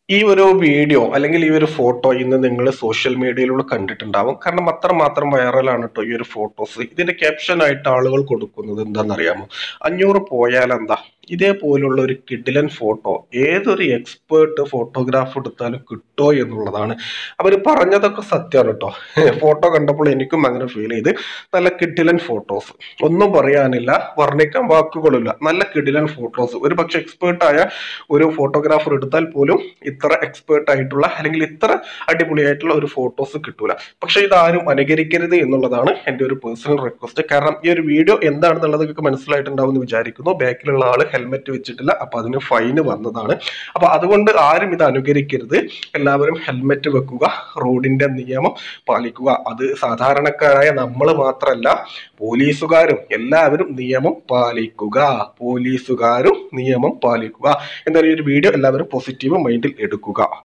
ഈ ഒരു വീഡിയോ അല്ലെങ്കിൽ ഈ ഒരു ഫോട്ടോ ഇന്ന് നിങ്ങൾ സോഷ്യൽ മീഡിയയിലൂടെ കണ്ടിട്ടുണ്ടാവും കാരണം അത്രമാത്രം വൈറലാണ് കേട്ടോ ഈ ഒരു ഫോട്ടോസ് ഇതിന്റെ ക്യാപ്ഷൻ ആയിട്ട് ആളുകൾ കൊടുക്കുന്നത് എന്താണെന്നറിയാമോ അഞ്ഞൂറ് പോയാൽ എന്താ ഇതേപോലുള്ള ഒരു കിഡിലൻ ഫോട്ടോ ഏതൊരു എക്സ്പേർട്ട് ഫോട്ടോഗ്രാഫ് എടുത്താലും കിട്ടോ എന്നുള്ളതാണ് അവർ പറഞ്ഞതൊക്കെ സത്യമാണ് കേട്ടോ ഫോട്ടോ കണ്ടപ്പോൾ എനിക്കും അങ്ങനെ ഫീൽ ചെയ്ത് നല്ല കിഡിലൻ ഫോട്ടോസ് ഒന്നും പറയാനില്ല വർണ്ണിക്കാൻ വാക്കുകളില്ല നല്ല കിഡിലൻ ഫോട്ടോസ് ഒരു പക്ഷെ എക്സ്പേർട്ടായ ഒരു ഫോട്ടോഗ്രാഫർ എടുത്താൽ പോലും ഇത്ര എക്സ്പേർട്ട് ആയിട്ടുള്ള അല്ലെങ്കിൽ ഇത്ര അടിപൊളിയായിട്ടുള്ള ഒരു ഫോട്ടോസ് കിട്ടൂല പക്ഷെ ഇതാരും അനുകരിക്കരുത് എന്നുള്ളതാണ് എൻ്റെ ഒരു പേഴ്സണൽ റിക്വസ്റ്റ് കാരണം ഈ ഒരു വീഡിയോ എന്താണെന്നുള്ളത് നിങ്ങൾക്ക് മനസ്സിലായിട്ടുണ്ടാവും എന്ന് വിചാരിക്കുന്നു ബാക്കിലുള്ള ആള് ഹെൽമെറ്റ് വെച്ചിട്ടില്ല അപ്പൊ അതിന് ഫൈന് വന്നതാണ് അപ്പൊ അതുകൊണ്ട് ആരും ഇത് അനുകരിക്കരുത് എല്ലാവരും ഹെൽമെറ്റ് വെക്കുക റോഡിന്റെ നിയമം പാലിക്കുക അത് സാധാരണക്കാരായ നമ്മൾ മാത്രമല്ല പോലീസുകാരും എല്ലാവരും നിയമം പാലിക്കുക പോലീസുകാരും നിയമം പാലിക്കുക എന്തായാലും ഈ ഒരു വീഡിയോ എല്ലാവരും പോസിറ്റീവ് മൈൻഡിൽ എടുക്കുക